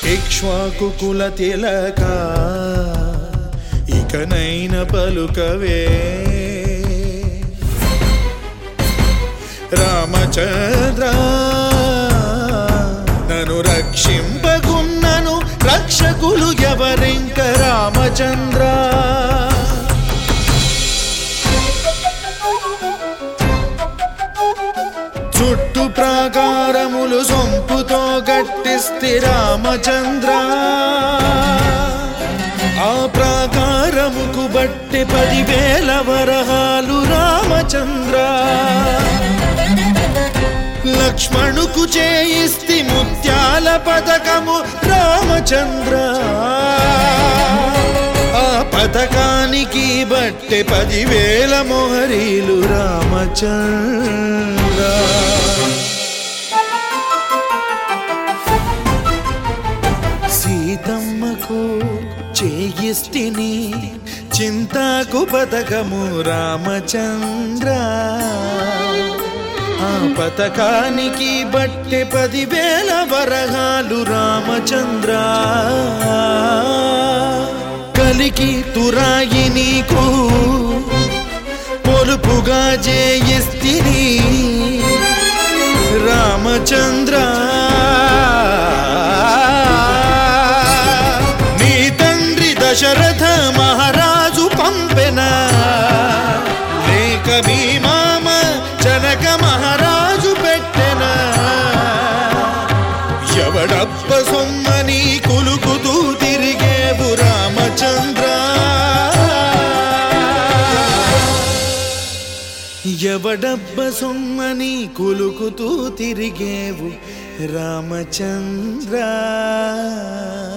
ఇక్ష్వాకు కుల తిలక ఇకనైన పలుకవే రామచంద్ర నన్ను రక్షింపగున్నను రక్షకులు ఎవరింక రామచంద్ర చుట్టు ప్రాకారములు సొంపుతో గట్టిస్తి రామచంద్ర ఆ ప్రాకారముకు బట్టి పదివేల వరహాలు రామచంద్ర లక్ష్మణుకు చేయిస్తి ముత్యాల పథకము రామచంద్ర ఆ పథకానికి బట్టె పదివేల మొహరీలు రామచంద్ర సీతమ్మకు చేయిస్తిని చింతాకు పథకము రామచంద్ర ఆ పథకానికి బట్టె పదివేల వరహాలు రామచంద్ర కలికి తురాయి నీకు పొలుపుగా జేయిస్తిని రామచంద్ర నీ తండ్రి దశరథ మహారాజు పంపెన లేక మీ మామ జనక మహారాజు పెట్టెన ఎవడబ్బ సొమ్మని కులుకుతూ తిరిగేవు రామచంద్ర ఎవడబ్బ సొమ్మని కులుకుతూ తిరిగేవు రామచంద్ర